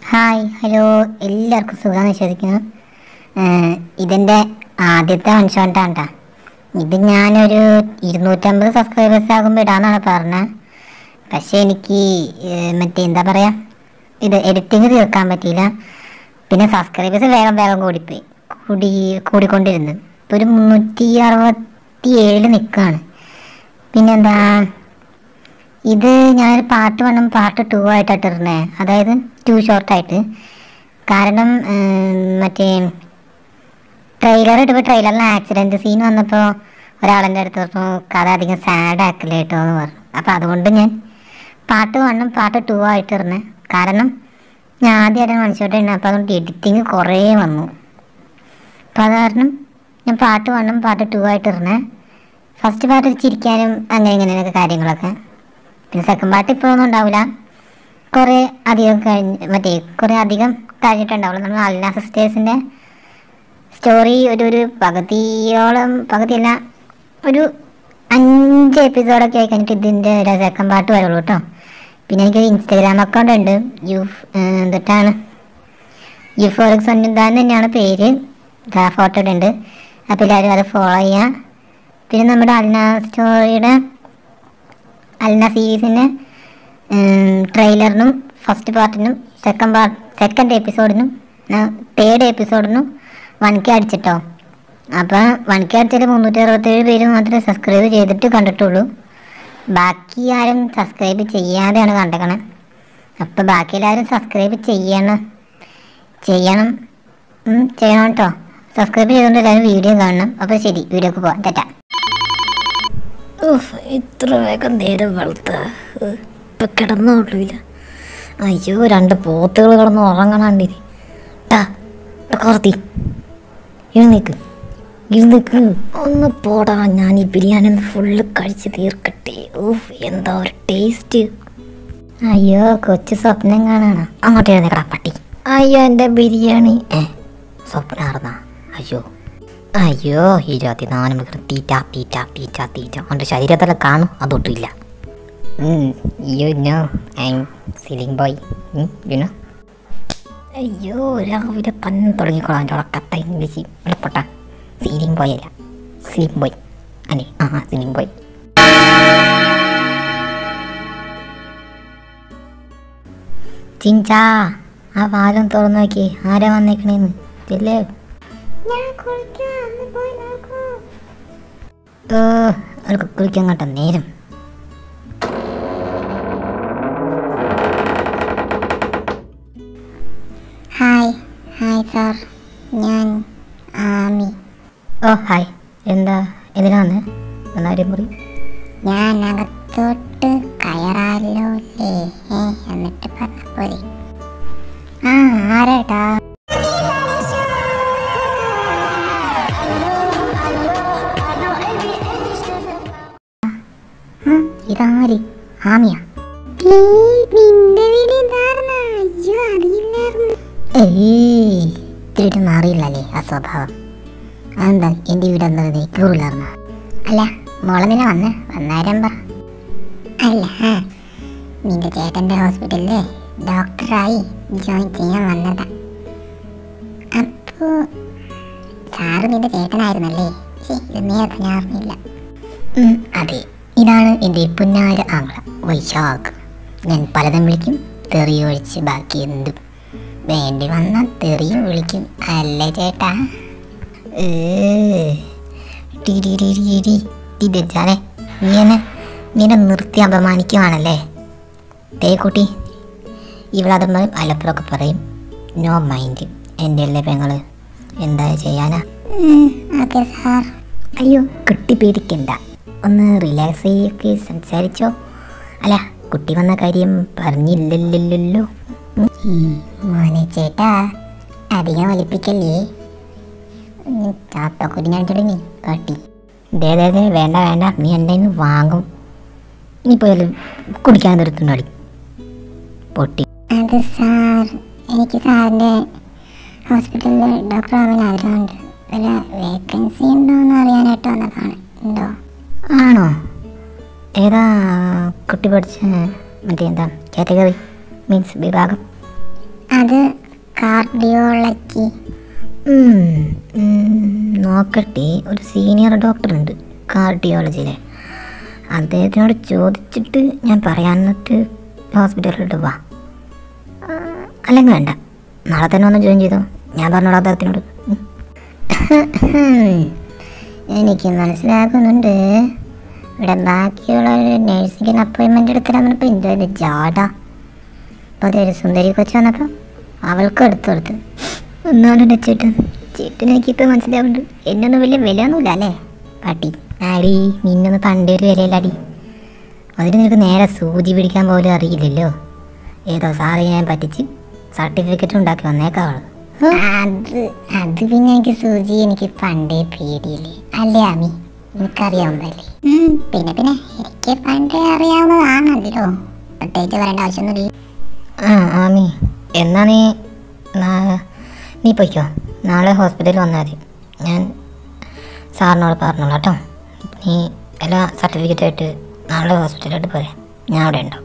Hi hello എല്ലാവർക്കും സുഖമാണെന്ന് വിശ്വസിക്കുന്നു ഏഹ് ഇതെൻ്റെ ആദ്യത്തെ വൺ ഷോട്ടാണ് കേട്ടോ ഇത് ഞാനൊരു ഇരുന്നൂറ്റമ്പത് സബ്സ്ക്രൈബേഴ്സ് ആകുമ്പോൾ ഇടാന്നാണ് പറഞ്ഞത് പക്ഷേ എനിക്ക് ഏഹ് മറ്റേ എന്താ പറയുക ഇത് എഡിറ്റിങ് തീർക്കാൻ പറ്റിയില്ല പിന്നെ സബ്സ്ക്രൈബേഴ്സ് വേഗം വേഗം കൂടിപ്പോയി കൂടി കൂടിക്കൊണ്ടിരുന്നു ഇപ്പോൾ ഒരു മുന്നൂറ്റി അറുപത്തി ഏഴിൽ നിൽക്കുകയാണ് പിന്നെന്താ ഇത് ഞാനൊരു പാർട്ട് വണ്ണും പാർട്ട് ടു ആയിട്ടാണ് ഇട്ടിരുന്നത് അതായത് ടു ഷോർട്ടായിട്ട് കാരണം ഉം, മറ്റേ ട്രെയിലർ ഇട്ടപ്പോൾ ട്രെയിലറിൽ ആക്സിഡൻറ്റ് സീൻ വന്നപ്പോൾ ഒരാളെൻ്റെ അടുത്ത് പറഞ്ഞു കഥ അധികം സാഡ് ആക്കില്ല കേട്ടോ എന്ന് പറഞ്ഞു അപ്പോൾ അതുകൊണ്ട് ഞാൻ പാർട്ട് വണ്ണും പാർട്ട് ടു ആയിട്ട് ഇരുന്നത് കാരണം ഞാൻ ആദ്യമായിട്ട് മനസ്സിലോട്ട് അപ്പോൾ അതുകൊണ്ട് എഡിറ്റിങ് കുറേ വന്നു അപ്പോൾ അത് കാരണം ഞാൻ പാർട്ട് വണ്ണും പാർട്ട് ടു ആയിട്ട് ഇരുന്നത് ഫസ്റ്റ് പാർട്ട് ചിരിക്കാനും അങ്ങനെ ഇങ്ങനെയൊക്കെ കാര്യങ്ങളൊക്കെ പിന്നെ സെക്കൻഡ് പാർട്ട് ഇപ്പോഴൊന്നും ഉണ്ടാവില്ല കുറേ അധികം കഴിഞ്ഞ് മറ്റേ കുറേ അധികം കഴിഞ്ഞിട്ടുണ്ടാവുള്ളൂ നമ്മൾ അൽന സിസ്റ്റേഴ്സിൻ്റെ സ്റ്റോറി ഒരു ഒരു പകുതിയോളം പകുതിയല്ല ഒരു അഞ്ച് എപ്പിസോഡൊക്കെ ആയി കഴിഞ്ഞിട്ട് ഇതിൻ്റെ ഒരു സെക്കൻഡ് പാർട്ട് വരുള്ളൂ കേട്ടോ പിന്നെ എനിക്കൊരു ഇൻസ്റ്റാഗ്രാം അക്കൗണ്ട് ഉണ്ട് യൂഫ് എന്തിട്ടാണ് യുഫോറിക് സന്നിധാൻ തന്നെയാണ് പേര് ഫോട്ടോ ഇടുന്നുണ്ട് അപ്പോൾ എല്ലാവരും അത് ഫോളോ ചെയ്യാം പിന്നെ നമ്മുടെ അൽന സ്റ്റോറിയുടെ അൽന സീരീസിൻ്റെ ട്രെയിലറിനും ഫസ്റ്റ് പാർട്ടിനും സെക്കൻഡ് പാർട്ട് സെക്കൻഡ് എപ്പിസോഡിനും തേർഡ് എപ്പിസോഡിനും വൺ കെ അടിച്ചിട്ടോ അപ്പോൾ വൺ കെ അടിച്ചാൽ മുന്നൂറ്റി അറുപത്തേഴ് പേര് മാത്രമേ സബ്സ്ക്രൈബ് ചെയ്തിട്ട് കണ്ടിട്ടുള്ളൂ ബാക്കി ആരും സബ്സ്ക്രൈബ് ചെയ്യാതെയാണ് കണ്ടേക്കണേ അപ്പോൾ ബാക്കി എല്ലാവരും സബ്സ്ക്രൈബ് ചെയ്യണം ചെയ്യണം ഉം, ചെയ്യണം കേട്ടോ സബ്സ്ക്രൈബ് ചെയ്തുകൊണ്ട് എല്ലാവരും വീഡിയോ കാണണം അപ്പോൾ ശരി വീഡിയോക്ക് പോകാം തെറ്റാ ഉഫ്, ഇത്ര വേഗം നേരം വെളുത്ത ഇപ്പൊ കിടന്നുള്ളില്ല അയ്യോ രണ്ട് പോത്തുകൾ കിടന്ന് ഉറങ്ങണണ്ടിരി ടാ കുറത്തി എഴുന്നേക്ക് എഴുന്നേക്ക് ഒന്ന് പോടാ ഞാൻ ഈ ബിരിയാണി ഒന്ന് ഫുള്ള് കഴിച്ച് തീർക്കട്ടെ ഊഫ് എന്താ ഒരു ടേസ്റ്റ് അയ്യോ കൊച്ചു സ്വപ്നം കാണാണോ അങ്ങോട്ട് എഴുന്നേക്കടാ പട്ടി അയ്യോ എൻ്റെ ബിരിയാണി ഏ സ്വപ്നാർന്ന അയ്യോ അയ്യോ ഇരുപത്തിനാല് മണിക്കൂർ തീറ്റ തീറ്റ തീറ്റ തീറ്റ അവൻ്റെ ശരീരത്തിൽ കാണും അതൊട്ടുമില്ല you know I'm ceiling boy you know അയ്യോ രാവിലെ തന്നെ തുടങ്ങിക്കോളാം എൻ്റെ ഉറക്കത്ത ഇംഗ്ലീഷ് എളുപ്പട്ട സീലിംഗ് ബോയ് അല്ല സ്ലീം ബോയ് അല്ലേ ആ സീലിംഗ് ബോയ് ചിഞ്ചാ ആ വാലം തുറന്നു നോക്കി ആരാ വന്നേക്കണേന്ന് ചെല്ലേ ഏ, അവൾക്ക് കുളിക്കാൻ കേട്ടോ നേരം ഹായ് ഹായ് സാർ ഞാൻ ആമി ഓ ഹായ് എന്താ എന്തിനാ വന്നേ എന്നാരും മുറി ഞാൻ അകത്തോട്ട് കയറാലോ അല്ലേ ഏ എന്നിട്ട് പറഞ്ഞ പോലെ ആ ആരാട്ടാ ഉം, ഇതാര് ആമിയ ഏയ് ഇത്തിരിട്ടൊന്നും അറിയില്ലല്ലേ ആ സ്വഭാവം അതെന്താ എൻ്റെ വീട് എന്താ നീക്കൂറില്ലാർന്ന അല്ല മോളെ നിന്നെ വന്ന് വന്നേരം പറ അല്ല നിന്റെ ചേട്ടൻ്റെ ഹോസ്പിറ്റലിൽ ഡോക്ടറായി ജോയിൻ ചെയ്യാൻ വന്നതാ അപ്പോൾ സാറ് നിന്റെ ചേട്ടനായിരുന്നല്ലേ ശ്ശേ, ഇത് നേരത്തെ ഞാൻ അറിഞ്ഞില്ല ഉം, അതെ ഇതാണ് എൻ്റെ പുന്നാര ആംഗ്ല വൈശാഖ് ഞാൻ പലതും വിളിക്കും തെറി ഒഴിച്ച് ബാക്കി എന്തും വേണ്ടി വന്ന തെറിയും വിളിക്കും അല്ലേ ചേട്ടാ ഏ, ടി ടി ടി ടി ടി ടി ദജ്ജാലേ, നീ എന്നെ നീ എന്നെ നിർത്തി അപമാനിക്കുവാണല്ലേ ദേ കുട്ടി ഇവളതും പറയും അലപ്പുറമൊക്കെ പറയും നോ മൈൻഡ് എൻ്റെ അല്ലേ പെങ്ങള് എന്താ ചെയ്യാനാ ഓക്കെ സാർ അയ്യോ കുട്ടി പേടിക്കണ്ട ഒന്ന് റിലാക്സ് ചെയ്യൊക്കെ സംസാരിച്ചോ അല്ല കുട്ടി വന്ന കാര്യം പറഞ്ഞില്ലല്ലോ മോനെ ചേട്ടാ അധികം വലിപ്പിക്കല്ലേ ചാത്തക്കുരി ഞാൻ തുടങ്ങി കാട്ടി ദേ ദേ ദേ വേണ്ട വേണ്ട നീ എൻ്റെ നിന്ന് വാങ്ങും നീ പോയാലും കുടിക്കാൻ നിർത്തുന്നോളി പൊട്ടി അത് സാർ എനിക്ക് സാറിൻ്റെ ഹോസ്പിറ്റലിൽ ഡോക്ടർ ആവാൻ ആഗ്രഹമുണ്ട് വല്ല വേക്കൻസി ഉണ്ടോ എന്ന് അറിയാനായിട്ട് വന്നതാണ് ഉണ്ടോ ആണോ ഏതാ കുട്ടി പഠിച്ച മറ്റേ എന്താ കാറ്റഗറി മീൻസ് വിഭാഗം ആ അത് കാർഡിയോളജി ഉം, ഉം, നോക്കട്ടെ ഒരു സീനിയർ ഡോക്ടർ ഉണ്ട് കാർഡിയോളജിയിലെ അദ്ദേഹത്തിനോട് ചോദിച്ചിട്ട് ഞാൻ പറയാൻ എന്നിട്ട് ഹോസ്പിറ്റലിലോട്ട് വാ ആ, അല്ലെങ്കിൽ വേണ്ട നാളെ തന്നെ ഒന്ന് ജോയിൻ ചെയ്തോ ഞാൻ പറഞ്ഞോളാം അദ്ദേഹത്തിനോട് ഉം. എനിക്ക് മനസ്സിലാകുന്നുണ്ട് ഇവിടെ ബാക്കിയുള്ള നേഴ്സിങ്ങിന് അപ്പോയിൻമെൻ്റ് എടുത്തിട്ട് വന്നപ്പോൾ എന്തോ ഇത് ജാട അപ്പോൾ അതൊരു സുന്ദരി കൊച്ചു വന്നപ്പോൾ അവൾക്കും എടുത്തു കൊടുത്തു ഒന്നാലും എൻ്റെ ചേട്ടൻ ചേട്ടൻ എനിക്കിപ്പോൾ മനസ്സിലാവുന്നുണ്ട് എന്നൊന്നും വലിയ വിലയൊന്നുമില്ല അല്ലേ പാട്ടി ആടി നിന്നൊന്ന് പണ്ടേ ഒരു വിലയിലടി അതിന് നിനക്ക് നേരെ സൂചി പിടിക്കാൻ പോലും അറിയില്ലല്ലോ ഏതോ സാറ് ഞാൻ പറ്റിച്ച് സർട്ടിഫിക്കറ്റ് ഉണ്ടാക്കി വന്നേക്കാവള് അത് അത് പിന്നെ എനിക്ക് സൂചി എനിക്ക് പണ്ടേ പേടിയില്ലേ അല്ലേ ആമി എനിക്കറിയാവുന്നതല്ലേ ഉം, പിന്നെ പിന്നെ എനിക്ക് പണ്ടേ അറിയാവുന്നതാണല്ലോ പ്രത്യേകിച്ച് പറയേണ്ട ആവശ്യമൊന്നുമില്ല ആ ആമി എന്നാ നീ നാ- നീ പൊയ്ക്കോ നാളെ ഹോസ്പിറ്റലിൽ വന്നാൽ മതി ഞാൻ സാറിനോട് പറഞ്ഞോളാം കേട്ടോ നീ എല്ലാ സർട്ടിഫിക്കറ്റായിട്ട് നാളെ ഹോസ്പിറ്റലിലോട്ട് പോരെ ഞാൻ അവിടെ ഉണ്ടാവും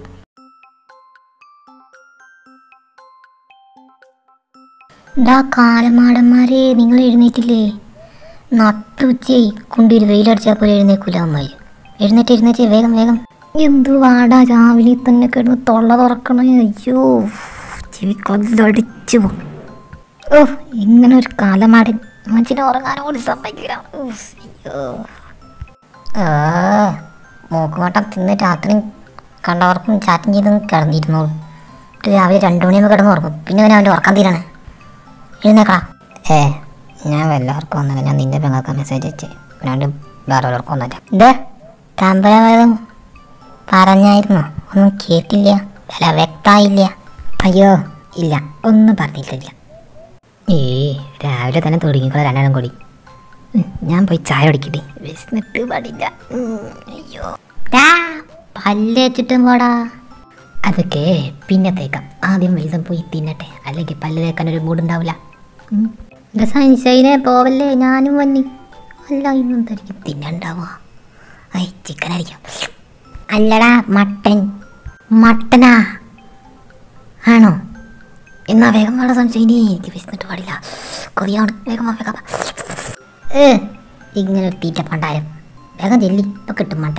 ഡാ കാലമാടന്മാരെ നിങ്ങൾ എഴുന്നേറ്റില്ലേ നട്ടുച്ചയായി കൊണ്ടൊരു വെയിലടിച്ചാൽ പോലെ എഴുന്നേക്കൂല അമ്മായി എഴുന്നേറ്റ് എഴുന്നേറ്റ് വേഗം വേഗം എന്തു വാടാ രാവിലെ തന്നെ കിടന്ന് തൊള്ള തുറക്കണേ അയ്യോ ചെവി കൊല്ലടിച്ചു പോകും ഓ ഇങ്ങനെ ഒരു കാലമാടൻ മനുഷ്യനെ ഉറങ്ങാനും കൂടി സമ്മതിക്കില്ല ഉഫ്, അയ്യോ ആ മൂക്കുമട്ടം തിന്ന് രാത്രി കണ്ടവർക്കും ചാറ്റും ചെയ്ത് കിടന്നിരുന്നോളൂ എന്നിട്ട് രാവിലെ രണ്ടു മണിയാകുമ്പോൾ കിടന്ന് ഉറക്കും പിന്നെ അവൻ അവൻ്റെ ഉറക്കം തീരാണ് എഴുന്നേക്കാ ഏ ഞാൻ വല്ലവർക്കും ഒന്നുമില്ല ഞാൻ നിന്റെ പെങ്ങൾക്ക് മെസ്സേജ് അയച്ചേ പിന്നെ വേറെ ഉള്ളവർക്കും ഒന്നുമില്ല ഇത് തമ്പലവേദം പറഞ്ഞായിരുന്നു ഒന്നും കേട്ടില്ല വില വ്യക്തമായില്ല അയ്യോ ഇല്ല ഒന്നും പറഞ്ഞിട്ടില്ല ഏ രാവിലെ തന്നെ തുടങ്ങിക്കോളെ രണ്ടാളും കൂടി ഉം, ഞാൻ പോയി ചായ കുടിക്കട്ടെ വിശന്നിട്ട് പാടില്ല ഉം, അയ്യോ ദാ, പല്ല് വെച്ചിട്ടും പോടാ അതൊക്കെ പിന്നെ തേക്കാം ആദ്യം വലുതും പോയി തിന്നട്ടെ അല്ലെങ്കിൽ പല്ല് തേക്കാൻ ഒരു മൂടുണ്ടാവില്ല സൈൻസൈനെ പോവല്ലേ ഞാനും വന്നി അല്ല ഇന്നും തനിക്ക് തിന്നണ്ടാവാ ഐ ചിക്കൻ ആയിരിക്കും അല്ലടാ മട്ടൻ മട്ടനാ ആണോ എന്നാ വേഗം വേണ്ട സംശയം എനിക്ക് വിശന്നിട്ട് പാടില്ല കൊതിയാണ് വേഗം വാ, വേഗം വാ. ഏ ഇങ്ങനെ ഒരു തീറ്റ പണ്ടാരം വേഗം ചെല്ലി ഇപ്പൊ കിട്ടും മട്ടൻ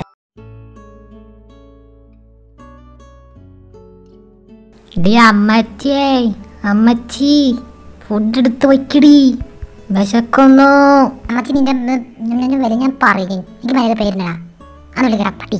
ഡി അമ്മച്ചിയേ അമ്മച്ചി ഫുഡ് എടുത്ത് വയ്ക്കടി വിശക്കുന്നു അമ്മച്ചി നിന്റെ നിന്റെ വില ഞാൻ പറയും എനിക്ക് ഭയങ്കര പേരിനടാ അന്ന് വിളിക്കടാ പട്ടി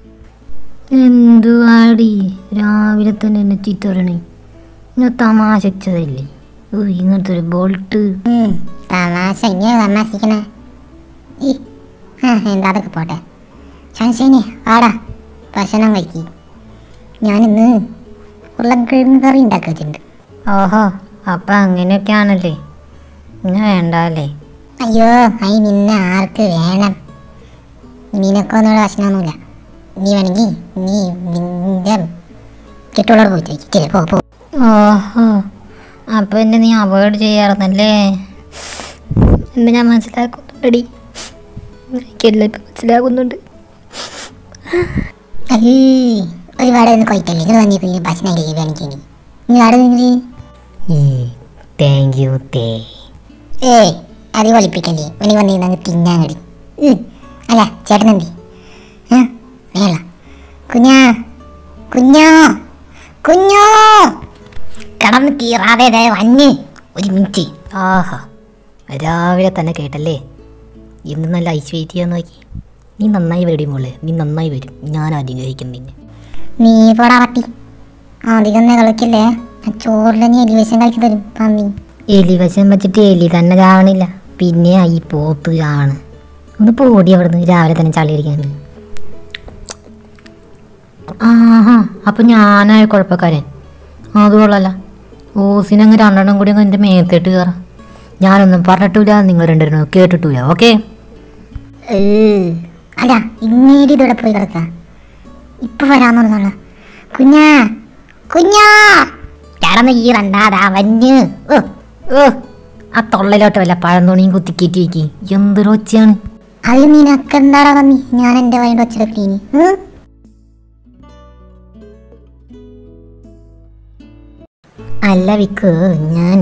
എന്തുവാടി രാവിലെ തന്നെ എന്നെ ചീത്ത പറയണേ ഞാൻ തമാശിച്ചതല്ലേ ഓ ഇങ്ങനത്തെ ഒരു ബോൾട്ട് ഉം, തമാശ ഇങ്ങനെ തമാശിക്കണേ ഈ ആ എന്താ അതൊക്കെ പോട്ടെ ശംശേനെ ആടാ ഭക്ഷണം കഴിക്കി ഞാനിന്ന് ഉരുളക്കിഴങ്ങ് കറി ഉണ്ടാക്കി വെച്ചിട്ടുണ്ട് ഓഹോ അപ്പം അങ്ങനെയൊക്കെയാണല്ലേ ഇങ്ങനെ വേണ്ടല്ലേ അയ്യോ അയി നിന്നെ ആർക്ക് വേണം നിനക്കൊന്നും ഭക്ഷണമൊന്നുമില്ല നീ വേണമെങ്കിൽ നീ നിന്റെ ചുറ്റുള്ളവർ പോയിട്ട് വയ്ക്കും ശരി പോ പോ ഓഹോ അപ്പം എന്നെ നീ അവോയ്ഡ് ചെയ്യാറുന്നല്ലേ എന്ന് ഞാൻ മനസ്സിലാക്കുന്നുണ്ടടി എനിക്കെല്ലാം ഇപ്പം മനസ്സിലാകുന്നുണ്ട് അയ്യേ ഒരുപാട് ഒന്ന് കൊയ്റ്റല്ലേ നിങ്ങൾ വന്നി പിന്നെ ഭക്ഷണം കഴിക്കുകയാണെങ്കിൽ നിങ്ങൾ അവിടെ നിങ്ങൾ താങ്ക് യു തേ ഏയ് അത് ഒളിപ്പിക്കല്ലേ ഇനി വന്നിരുന്ന തിന്നാൻ കടി അല്ല ചേട്ടൻ എന്തി വേള കുഞ്ഞാ കുഞ്ഞോ കുഞ്ഞോ കടന്ന് കീറാതെ ദേ വഞ്ഞ് ഒരു മിനിറ്റ് ആഹാ രാവിലെ തന്നെ കേട്ടല്ലേ ഇന്ന് നല്ല ഐശ്വര്യം നോക്കി നീ നന്നായി വരും മോളെ നീ നന്നായി വരും ഞാൻ ആദ്യം കഴിക്കും നിന്നെ നീ പോടാ പട്ടി അധികം ഒന്നും കളിക്കില്ലേ ഞാൻ ചോറിൽ നീ എലിവേഷം കളിക്കി തരും പന്നി എലി വശം വെച്ചിട്ട് എലി തന്നെ ചാവണില്ല പിന്നെ ഈ പോത്ത് ചാവണ് ഒന്ന് പോടി അവിടുന്ന് രാവിലെ തന്നെ ചളി അടിക്കാണ്ട് ആഹാ അപ്പൊ ഞാനായ കുഴപ്പക്കാരൻ അത് കൊള്ളല്ല ഓസിനങ്ങ് രണ്ടെണ്ണം കൂടി അങ്ങ് എൻ്റെ മേത്തിട്ട് കയറാം ഞാനൊന്നും പറഞ്ഞിട്ടില്ല നിങ്ങൾ രണ്ടുപേരും കേട്ടിട്ടില്ല ഓക്കെ ഏ, അല്ല ഇങ്ങേരി ഇതോടെ പോയി കിടക്ക ഇപ്പൊ വരാന്ന് പറഞ്ഞോളൂ കുഞ്ഞാ കുഞ്ഞാ കിടന്ന് ഈ രണ്ടാതാ വഞ്ഞ് ഓ ഓ ആ തൊള്ളയിലോട്ട് വല്ല പഴന്തുണിയും കുത്തിക്കേറ്റി വയ്ക്കി എന്തൊരു ഒച്ചയാണ് അത് നിനക്കെന്താടാ പന്നി ഞാൻ എന്റെ വൈകിട്ട് വെച്ചെടുക്കീനി അല്ല വിക്ക് ഞാൻ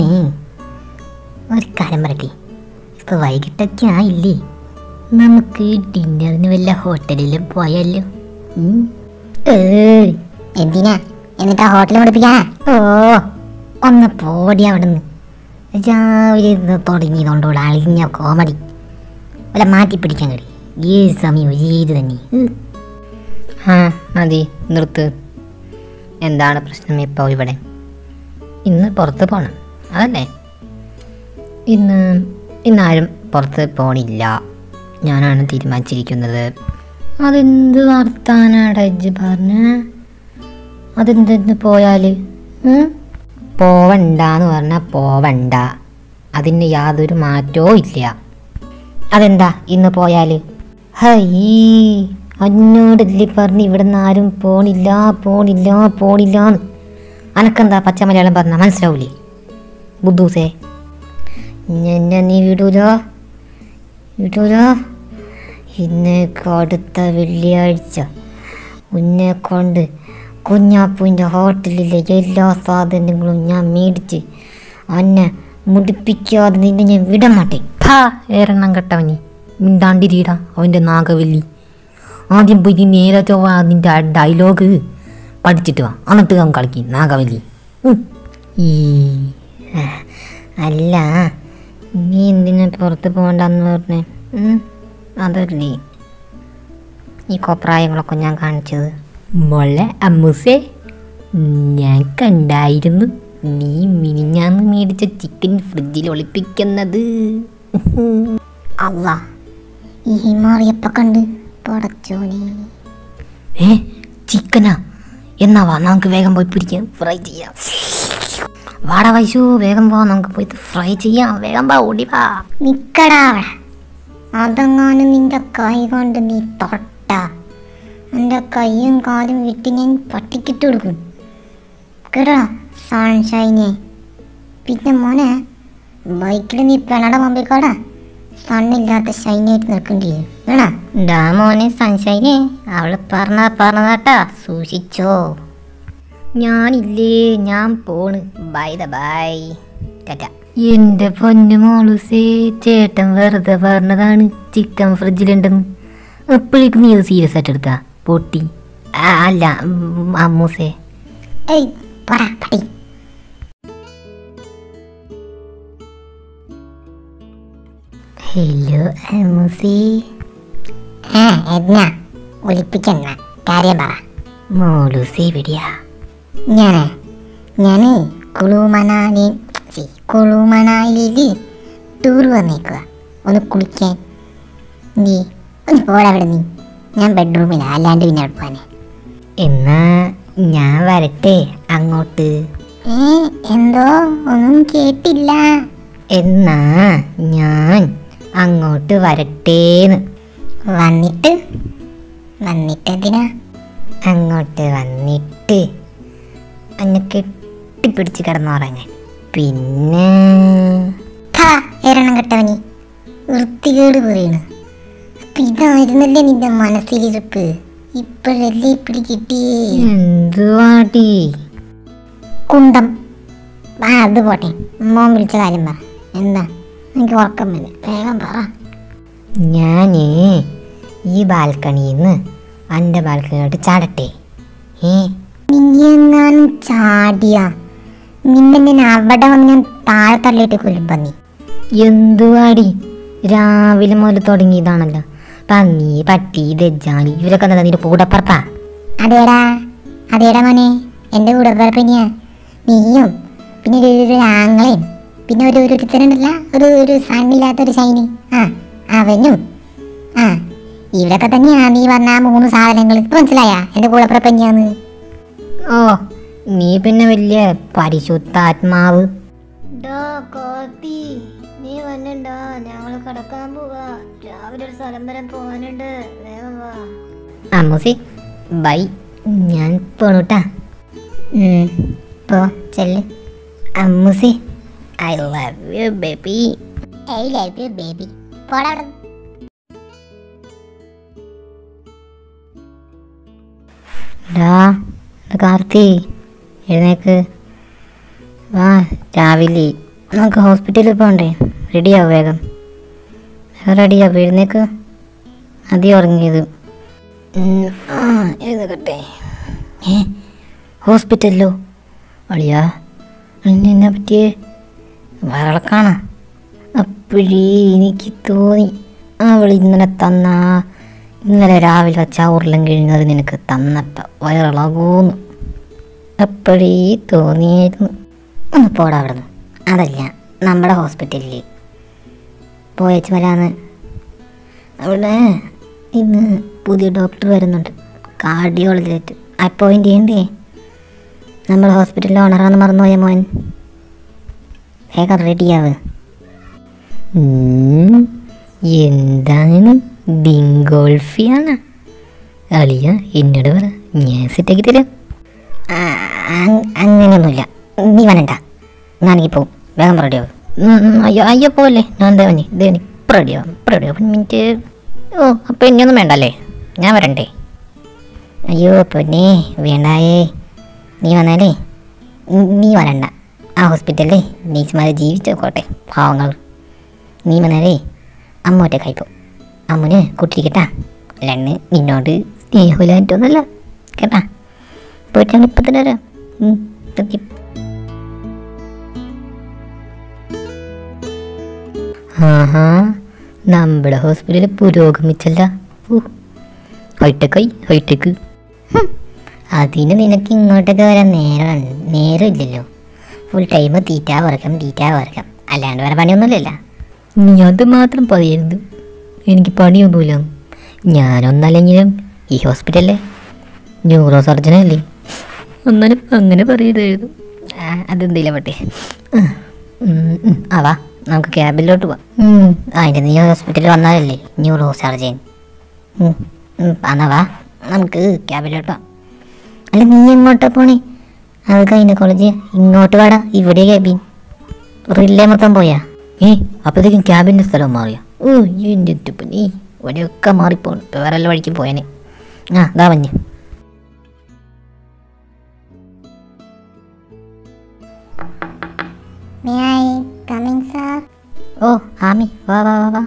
ഒരു കാര്യം പറയട്ടെ ഇപ്പൊ വൈകിട്ടൊക്കെ ആയില്ലേ നമുക്ക് ഡിന്നറിന് വല്ല ഹോട്ടലിലും പോയാലോ ഉം? ഏയ് എന്തിനാ എന്നിട്ട് ആ ഹോട്ടൽ പഠിപ്പിക്കാനാ ഓ ഒന്ന് പോടി അവിടുന്ന് രാവിലെ ഇരുന്ന് തുടങ്ങിയതുകൊണ്ടുള്ള അളിഞ്ഞ കോമഡി വല്ല മാറ്റി പിടിക്കാൻ കഴിയും ഏത് സമയം ഏത് തന്നെ ഉം. ആ മതി നിർത്ത് എന്താണ് പ്രശ്നം ഇപ്പോൾ ഇവിടെ ഇന്ന് പുറത്ത് പോകണം അതല്ലേ ഇന്ന് ഇന്നാരും പുറത്ത് പോണില്ല ഞാനാണ് തീരുമാനിച്ചിരിക്കുന്നത് അതെന്ത് വർത്താനാടാ ഇജ്ജ് പറഞ്ഞ അതെന്തെന്ന് പോയാൽ പോവണ്ടെന്ന് പറഞ്ഞാൽ പോവണ്ട അതിന് യാതൊരു മാറ്റവും ഇല്ല അതെന്താ ഇന്ന് പോയാൽ ഹൈ അന്നോടല്ലേ പറഞ്ഞ് ഇവിടെ നിന്ന് ആരും പോണില്ല പോണില്ല പോണില്ലാന്ന് അനക്കെന്താ പച്ച മലയാളം പറഞ്ഞാൽ മനസ്സിലാവൂലേ ബുദ്ധൂസേ എന്നെ നീ വിടൂല വിടൂല ഇന്ന് അടുത്ത വെള്ളിയാഴ്ച ഉന്നെ കൊണ്ട് കുഞ്ഞാപ്പൂൻ്റെ ഹോട്ടലിലെ എല്ലാ സാധനങ്ങളും ഞാൻ മേടിച്ച് അന്നെ മുടിപ്പിക്കാതെ നിന്നെ ഞാൻ വിടമാട്ടെ ഭാ ഏറെണ്ണം കെട്ടവനി മിണ്ടാണ്ടിരിടാ അവൻ്റെ നാഗവല്ലി ആദ്യം പോയി നീ നേരെ ചൊവ്വ നിൻ്റെ ഡയലോഗ് പഠിച്ചിട്ട് വാ എന്നിട്ട് അവൻ കളിക്കും നാഗവല്ലി ഉം. ഈ ആ, അല്ല നീ എന്തിനാ പുറത്ത് പോകണ്ടെന്ന് പറഞ്ഞേ ഉം, അതല്ലേ ഈ കോപ്രായങ്ങളൊക്കെ ഞാൻ കാണിച്ചത് മോളെ അമ്മൂസേ ഞാൻ കണ്ടായിരുന്നു നീ മിനിഞ്ഞാന്ന് മേടിച്ച ചിക്കൻ ഫ്രിഡ്ജിൽ ഒളിപ്പിക്കുന്നത് അല്ല ഈ ഹിമാറിയപ്പ കണ്ട് പടച്ചോനെ ഏ ചിക്കനാ എന്നാ വാ നമുക്ക് വേഗം പോയി പിടിക്കാം ഫ്രൈ ചെയ്യാം വാടാ വൈശു വേഗം വാ നമുക്ക് പോയി ഫ്രൈ ചെയ്യാം വേഗം വാ ഓടി വാ നിക്കടാ അവിടെ അതെങ്ങാനും നിന്റെ കൈ കൊണ്ട് നീ തൊട്ട എൻ്റെ കൈയും കാലും വിട്ട് ഞാൻ പട്ടിക്കിട്ട് കൊടുക്കും കേട്ടോ സൺഷൈനെ പിന്നെ മോനെ ബൈക്കിൽ നീ പെണയുടെ മുമ്പിൽ കൂടെ സണ്ണില്ലാത്ത ഷൈനായിട്ട് നിൽക്കേണ്ടി വരും വേണോ ഡാ മോനെ സൺഷൈനെ അവള് പറഞ്ഞ പറഞ്ഞതാട്ടാ സൂക്ഷിച്ചോ ഞാനില്ലേ ഞാൻ പോണ് ബൈ ദ ബൈ ടാറ്റ എൻ്റെ പൊന്നു മോളുസേ ചേട്ടൻ വെറുതെ പറഞ്ഞതാണ് ചിക്കൻ ഫ്രിഡ്ജിലുണ്ടെന്ന് എപ്പോഴേക്കും നീ അത് സീരിയസ് ആയിട്ട് എടുത്താ പൊട്ടി ആ, അല്ല ഉം, അമ്മൂസേ ഏയ് പോടാ പടി ഹലോ അമ്മൂസേ ആ എന്നാ ഒലിപ്പിച്ചെന്ന കാര്യം പറ മോളൂസേ എവിടെയാ ഞാന് ഞാന് കുളു മണാലി ഛി, കുളു മണാലിയിൽ ടൂർ വന്നേക്കുക ഒന്ന് കുളിക്കാൻ നീ ഒന്ന് പോടാ നീ ഞാൻ ബെഡ്റൂമിലാണ് അല്ലാണ്ട് പിന്നെ അവിടെ പോകാനെ എന്നാ ഞാൻ വരട്ടെ അങ്ങോട്ട് ഏ എന്തോ ഒന്നും കേട്ടില്ല എന്നാ ഞാൻ അങ്ങോട്ട് വരട്ടേന്ന് വന്നിട്ട് വന്നിട്ട് എന്തിനാ അങ്ങോട്ട് വന്നിട്ട് അന്നെ കെട്ടിപ്പിടിച്ച് കിടന്നുറങ്ങാൻ പിന്നെ ഥാ എരണം കെട്ടവനി വൃത്തികേട് പറയണ് അപ്പൊ ഇതായിരുന്നല്ലേ നിന്റെ മനസ്സിലിരിപ്പ് ഇപ്പോഴല്ലേ ഇപ്പിടി കിട്ടിയേ എന്തുവാടി കുന്തം ആ അത് പോട്ടെ മോൻ വിളിച്ച കാര്യം പറ എന്താ എനിക്ക് ഉറക്കം വരും വേഗം പറ ഞാന് ഈ ബാൽക്കണിയിൽ നിന്ന് എൻ്റെ ബാൽക്കണിയോട്ട് ചാടട്ടെ ഏ നീ എങ്ങാനും ചാടിയ നിന്നെ ഞാൻ അവിടെ വന്ന് ഞാൻ താഴെ തള്ളിയിട്ട് കൊല്ലും പന്നി എന്തുവാടി രാവിലെ മുതൽ തുടങ്ങിയതാണല്ലോ പന്നി പട്ടി ദജ്ജാലി ഇവരൊക്കെ എന്താ നിന്റെ കൂടപ്പറപ്പാ അതേടാ അതേടാ മോനെ എൻ്റെ കൂടെ പിന്നെയാ നീയും പിന്നെ ഒരു ഒരു ആങ്ങളെയും പിന്നെ ഒരു ഒരു ഒരുത്തനുണ്ടല്ല ഒരു ഒരു സണ്ണില്ലാത്ത ഒരു ഷൈനി ആ അവനും ആ ഇവിടൊക്കെ തന്നെയാ നീ പറഞ്ഞ ആ മൂന്ന് സാധനങ്ങൾ ഇപ്പൊ മനസ്സിലായാ എൻ്റെ കൂടെ പിറപ്പന്നെയാന്ന് ഓ നീ പിന്നെ വലിയ പരിശുദ്ധാത്മാവ് നീ വന്നിണ്ടോ ഞങ്ങൾ കിടക്കാൻ പോവാ രാവിലെ ഒരു സ്ഥലം വരെ പോകാനുണ്ട് വേഗം വാ അമ്മൂസി ബൈ ഞാൻ പോണൂട്ടാ പോ ചെല്ല് അമ്മൂസി I love you baby I love you baby പോടാ അവിടെ ഡാ ഇത് കാർത്തി എഴുന്നേക്ക് വാ രാവിലെ നമുക്ക് ഹോസ്പിറ്റലിൽ പോകണ്ടേ റെഡിയാവും വേഗം റെഡിയാവും എഴുന്നേക്ക് അതി ഉറങ്ങിയത് ഉം, ആ എഴുന്നേക്കട്ടെ ഏ ഹോസ്പിറ്റലിലോ അളിയാ നിന്നെ പറ്റിയേ വയറിളക്കാണ് അപ്പോഴേ എനിക്ക് തോന്നി അവൾ ഇന്നലെ തന്ന ആ- ഇന്നലെ രാവിലെ വെച്ച ആ ഉരുളൻ കിഴിഞ്ഞത് നിനക്ക് തന്നപ്പോൾ വയറിളകൂന്ന് അപ്പോഴേ തോന്നിയായിരുന്നു ഒന്ന് പോടാ അവിടെ നിന്ന് അതല്ല നമ്മുടെ ഹോസ്പിറ്റലിൽ പോയച്ച് വരാന്ന് അവിടെ ഇന്ന് പുതിയ ഡോക്ടർ വരുന്നുണ്ട് കാർഡിയോളജിയായിട്ട് അപ്പോയിൻ്റ് ചെയ്യണ്ടേ നമ്മൾ ഹോസ്പിറ്റലിൽ ഓണറാന്ന് മറന്നുപോയ മോൻ വേഗം റെഡിയാവ് ഉം, എന്താണ് ഡിങ്കോൾഫിയാണ് അളിയ എന്നോട് പറ ഞാൻ സെറ്റാക്കി തരാം ആ, അങ്- അങ്ങനെയൊന്നുമില്ല നീ വരണ്ട ഞാനെങ്കിൽ പോവും വേഗം റെഡിയാവും ഉം, ഉം, അയ്യോ അയ്യോ പോലെ ഞാൻ ദേവനി ദേവനി ഇപ്പം റെഡിയാവും ഇപ്പം റെഡിയാവും മിനിറ്റ് ഓ അപ്പം ഇനിയൊന്നും വേണ്ടല്ലേ ഞാൻ വരണ്ടേ അയ്യോ പൊന്നേ വേണ്ടായേ നീ വന്നാലേ നി- നീ വരണ്ട ആ ഹോസ്പിറ്റലിൽ നേഴ്സുമാരെ ജീവിച്ചോക്കോട്ടെ പാവങ്ങൾ നീ വന്നാലേ അമ്മ ഒറ്റക്കായി പോ അമ്മന് കുട്ടിരിക്കട്ടാ അല്ലാണ്ട് നിന്നോട് സ്നേഹമില്ലായിട്ടൊന്നുമല്ല കേട്ടാ പോയിട്ട് ഞങ്ങൾ ഇപ്പം തന്നെ വരാം ഉം, ഇതൊക്കെ ആഹാ നമ്മുടെ ഹോസ്പിറ്റലിൽ പുരോഗമിച്ചല്ല ഓ ഹൈടെക്കായി ഹൈടെക്ക് അതിന് നിനക്ക് ഇങ്ങോട്ടൊക്കെ വരാൻ നേരം നേരമില്ലല്ലോ ഫുൾ ടൈം തീറ്റ വറക്കാം തീറ്റ വറക്കാം അല്ലാണ്ട് വേറെ പണിയൊന്നുമില്ലല്ലോ നീ അത് മാത്രം പറയരുത് എനിക്ക് പണിയൊന്നുമില്ല ഞാനൊന്നല്ലെങ്കിലും ഈ ഹോസ്പിറ്റലിലെ ന്യൂറോ സർജനല്ലേ എന്നാലും അങ്ങനെ പറയരുതായിരുന്നു ആ, അതെന്തില്ല പറ്റേ ആ വാ നമുക്ക് ക്യാബിലോട്ട് പോവാം ഉം, അതിന് നീ ഹോസ്പിറ്റലിൽ വന്നാലല്ലേ ന്യൂറോ സർജൻ ഉം, ഉം, എന്നാ വാ നമുക്ക് ക്യാബിലോട്ട് പോവാം അല്ല നീ എങ്ങോട്ടാ പോണേ അത് ഗൈനക്കോളജി ഇങ്ങോട്ട് വാടാ ഇവിടെ ക്യാബിൻ റില്ലേ മൊത്തം പോയാ ഏ അപ്പോഴത്തേക്കും ക്യാബിൻ്റെ സ്ഥലം മാറിയ ഓ എൻ്റെ നീ വഴിയൊക്കെ മാറിപ്പോണു ഇപ്പോൾ വേറെ എല്ലാ വഴിക്കും പോയനെ ആ ദാ മഞ്ഞ് മേ ഐ കമ്മിങ് സാർ ഓ ആമി വാ വാ വാ വാ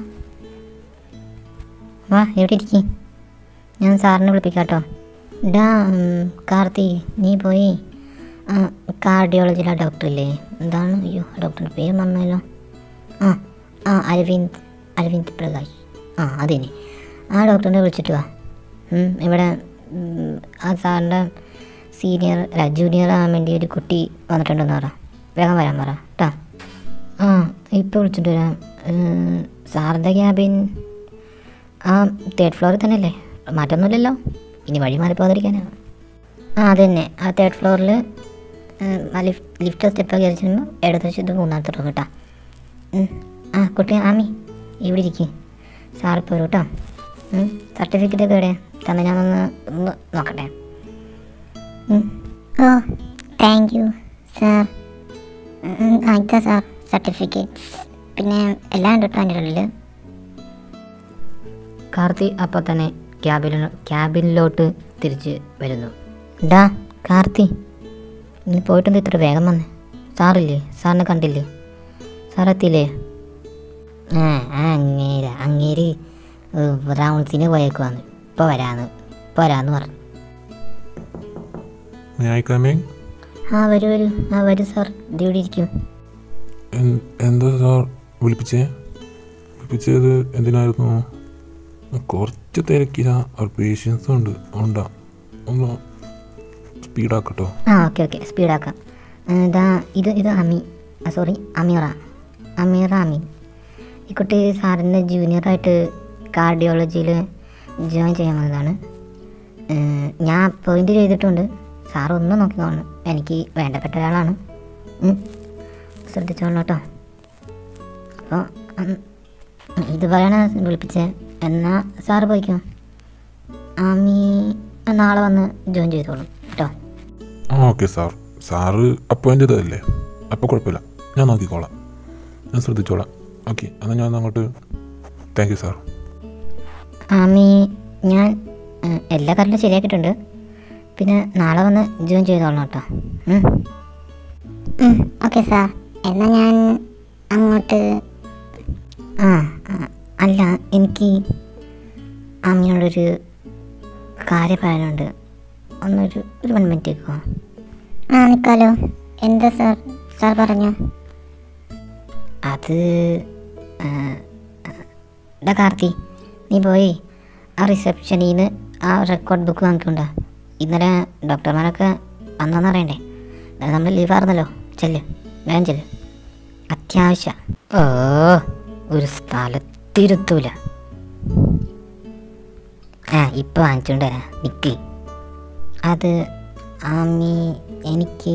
വാ എവിടെ ഇരിക്കി ഞാൻ സാറിനെ വിളിപ്പിക്കാട്ടോ ഡാ ഉം, കാർത്തി നീ പോയി ആ കാർഡിയോളജിയിലെ ഡോക്ടറില്ലേ എന്താണ് അയ്യോ ആ ഡോക്ടറിൻ്റെ പേര് മറന്നല്ലോ ആ ആ അരവിന്ദ് അരവിന്ദ് പ്രകാശ് ആ അതിനെ ആ ഡോക്ടറിനെ വിളിച്ചിട്ട് വാ ഉം, ഇവിടെ ഉം, ആ സാറിൻ്റെ സീനിയർ അല്ല ജൂനിയർ ആകാൻ വേണ്ടി ഒരു കുട്ടി വന്നിട്ടുണ്ടെന്ന് പറ വേഗം വരാൻ പറ കേട്ടോ ആ ഇപ്പോൾ വിളിച്ചിട്ട് വരാം ഏർ, സാറിൻ്റെ ക്യാബിൻ ആ തേർഡ് ഫ്ലോറിൽ തന്നെ അല്ലേ മാറ്റമൊന്നുമില്ലല്ലോ ഇനി വഴി മാറിപ്പോകാതിരിക്കാനാ ആ അത് തന്നെ ആ തേർഡ് ഫ്ലോറിൽ ലിഫ്റ്റ് ലിഫ്റ്റ് സ്റ്റെപ്പ് കയറി ചെല്ലുമ്പോൾ ഇടത് വശത്ത് മൂന്നാമത്തെ റൂം കേട്ടോ ഉം. ആ കുട്ടി ആമി ഇവിടെ ഇരിക്കും സാർ ഇപ്പോൾ വരും കേട്ടോ സർട്ടിഫിക്കറ്റ് ഒക്കെ എവിടെ തന്നെ ഞാനൊന്ന് ഒന്ന് നോക്കട്ടെ ഉം. ഓ താങ്ക് യു സാർ ആയിട്ടാ സാർ സർട്ടിഫിക്കറ്റ് പിന്നെ എല്ലാം ഉണ്ട് കേട്ടോ അതിൻ്റെ ഉള്ളിൽ കാർത്തി അപ്പോൾ തന്നെ ക്യാബിൽ ക്യാബിനിലോട്ട് തിരിച്ച് വരുന്നു ഡാ കാർത്തി ഇനി പോയിട്ടെന്ത് ഇത്ര വേഗം വന്നേ സാറില്ലേ സാറിനെ കണ്ടില്ലേ സാർ എത്തിയില്ലേ ആ ആ അങ്ങേര അങ്ങേര് റൗണ്ട്സിന് പോയേക്കുവാന്ന് ഇപ്പോൾ വരാന്ന് ഇപ്പോൾ വരാന്ന് പറഞ്ഞു മേ ഐ കമ്മിങ് ആ വരൂ വരൂ ആ വരൂ സാർ ഇത് ഇവിടെ ഇരിക്കും എന്താ സാർ വിളിപ്പിച്ചേ വിളിപ്പിച്ചത് എന്തിനായിരുന്നു കുറച്ച് തിരക്കില്ല അവർ പേഷ്യൻസും ഉണ്ട് ഉണ്ടാ ഒന്ന് സ്പീഡാക്കട്ടോ ആ ഓക്കെ ഓക്കെ സ്പീഡാക്കാം ഇതാ ഇത് ഇത് അമി സോറി അമീറ അമീറ അമീൻ ഈ കുട്ടി സാറിൻ്റെ ജൂനിയറായിട്ട് കാർഡിയോളജിയിൽ ജോയിൻ ചെയ്യാൻ വന്നതാണ് ഏഹ് ഞാൻ അപ്പോയിൻ്റ് ചെയ്തിട്ടുണ്ട് സാർ ഒന്ന് നോക്കിക്കോളണം എനിക്ക് വേണ്ടപ്പെട്ട ഒരാളാണ് ഉം. ശ്രദ്ധിച്ചോളണം കേട്ടോ അപ്പോൾ ഇത് പറയണ വിളിപ്പിച്ചേ എന്നാൽ സാറ് പോയിക്കോ ആമി നാളെ വന്ന് ജോയിൻ ചെയ്തോളും കേട്ടോ ആ ഓക്കെ സാർ സാറ് അപ്പോയിൻ്റ് ചെയ്തതല്ലേ അപ്പോൾ കുഴപ്പമില്ല ഞാൻ നോക്കിക്കോളാം ഞാൻ ശ്രദ്ധിച്ചോളാം ഓക്കെ എന്നാൽ ഞാൻ അങ്ങോട്ട് താങ്ക് യു സാർ ആമി ഞാൻ ഏഹ്, എല്ലാ കാര്യങ്ങളും ശരിയാക്കിയിട്ടുണ്ട് പിന്നെ നാളെ വന്ന് ജോയിൻ ചെയ്തോളാം കേട്ടോ ഉം. ഓക്കെ സാർ എന്നാൽ ഞാൻ അങ്ങോട്ട് ആ ആ, അല്ല എനിക്ക് അമ്മയോടൊരു കാര്യം പറയാനുണ്ട് ഒന്നൊരു ഒരു വൺ മിനിറ്റ് കേൾക്കുമോ ആ നിൽക്കാലോ എന്താ സാർ സാർ പറഞ്ഞു അത് ആ, ആ, എടാ കാർത്തി നീ പോയി ആ റിസപ്ഷനിൽ നിന്ന് ആ റെക്കോർഡ് ബുക്ക് വാങ്ങിക്കൊണ്ട ഇന്നലെ ഡോക്ടർമാരൊക്കെ വന്നെന്ന് അറിയണ്ടേ ഇന്നലെ നമ്മൾ ലീവായിരുന്നല്ലോ ചെല്ല് വേഗം ചെല്ല് അത്യാവശ്യം ഓ ഒരു സ്ഥലത്തിരുത്തൂല ആ ഇപ്പം വാങ്ങിച്ചോണ്ട് വരാം നിക്ക് അത് ആമി എനിക്ക്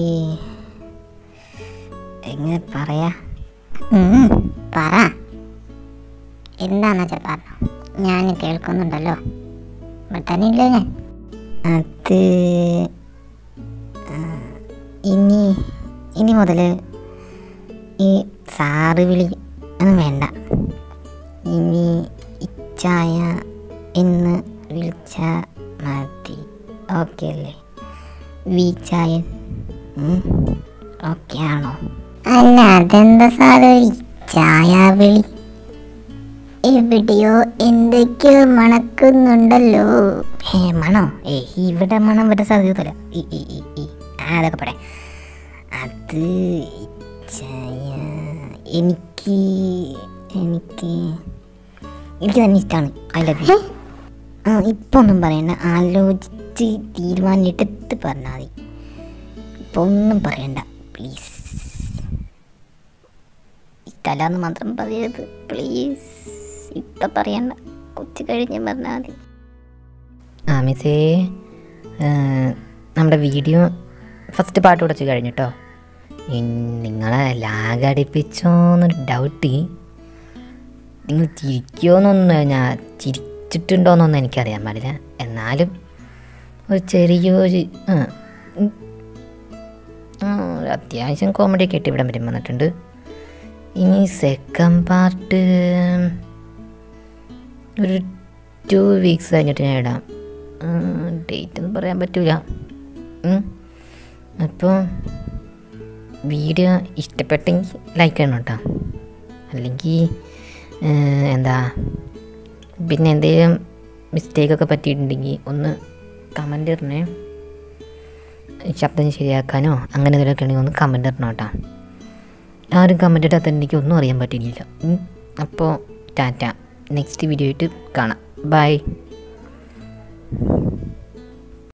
എങ്ങനെ പറയാ ഉം, പറ എന്താന്ന് വെച്ചാൽ പറഞ്ഞു ഞാൻ കേൾക്കുന്നുണ്ടല്ലോ ഇവിടെ തന്നെ ഇല്ലേ ഞാൻ അത് ആ, ഇനി ഇനി മുതൽ ഈ സാറ് വിളി ഒന്നും വേണ്ട ഇനി ഇച്ചായ എന്ന് വിളിച്ച മതി ഓക്കെ അല്ലേ വീച്ചായൻ ഓക്കെ ആണോ അല്ല അതെന്താ സാറ് ഈ ചായ വിളി എവിടെയോ എന്തൊക്കെയോ മണക്കുന്നുണ്ടല്ലോ ഏ മണോ ഏ ഇവിടെ മണം വരെ സാധ്യതയില്ല ഈ ഈ ഈ ഈ ആ, അതൊക്കെ പോടെ അത് ചായ എനിക്ക് എനിക്ക് എനിക്ക് തന്നെ ഇഷ്ടമാണ് ഐ ലവ് യു ആ ഇപ്പൊ ഒന്നും പറയണ്ട ആലോചിച്ച് തീരുമാനിട്ടെടുത്ത് പറഞ്ഞാൽ മതി ഇപ്പൊ ഒന്നും പറയണ്ട പ്ലീസ് ഇഷ്ടമല്ലാന്ന് മാത്രം പറയരുത് പ്ലീസ് ഇപ്പൊ പറയണ്ട ഉച്ച കഴിഞ്ഞ് പറഞ്ഞാൽ മതി ആ മിസ്സേ നമ്മുടെ വീഡിയോ ഫസ്റ്റ് പാട്ട് ഉടച്ച് കഴിഞ്ഞിട്ടോ നിങ്ങളെ ലാഗ് അടിപ്പിച്ചോന്നൊരു ഡൗട്ട് നിങ്ങൾ ചിരിക്കുമോന്നൊന്നും ഞാൻ ചിരിച്ചിട്ടുണ്ടോയെന്നൊന്നും എനിക്കറിയാൻ പാടില്ല എന്നാലും ഒരു ചെറിയൊരു ആ, ഉം, ആ, ഒരു അത്യാവശ്യം കോമഡി ഒക്കെ ഇട്ട് ഇവിടം വരും വന്നിട്ടുണ്ട് ഇനി സെക്കൻഡ് പാർട്ട് ഒരു ടു വീക്സ് കഴിഞ്ഞിട്ട് ഞാൻ ഇടാം ഡേറ്റ് ഒന്നും പറയാൻ പറ്റൂല ഉം. അപ്പോൾ വീഡിയോ ഇഷ്ടപ്പെട്ടെങ്കിൽ ലൈക്ക് ചെയ്യണം കേട്ടോ അല്ലെങ്കിൽ എന്താ പിന്നെ എന്തെങ്കിലും മിസ്റ്റേക്കൊക്കെ പറ്റിയിട്ടുണ്ടെങ്കിൽ ഒന്ന് കമൻ്റ് ഇടണേ ശബ്ദം ശരിയാക്കാനോ അങ്ങനെ എന്തെങ്കിലുമൊക്കെ ഉണ്ടെങ്കിൽ ഒന്ന് കമൻ്റ് ഇടണം കേട്ടോ ആരും കമൻ്റ് ഇടാത്ത എനിക്ക് ഒന്നും അറിയാൻ പറ്റിയില്ല ഉം. അപ്പോൾ ടാറ്റ നെക്സ്റ്റ് വീഡിയോ ആയിട്ട് കാണാം ബൈ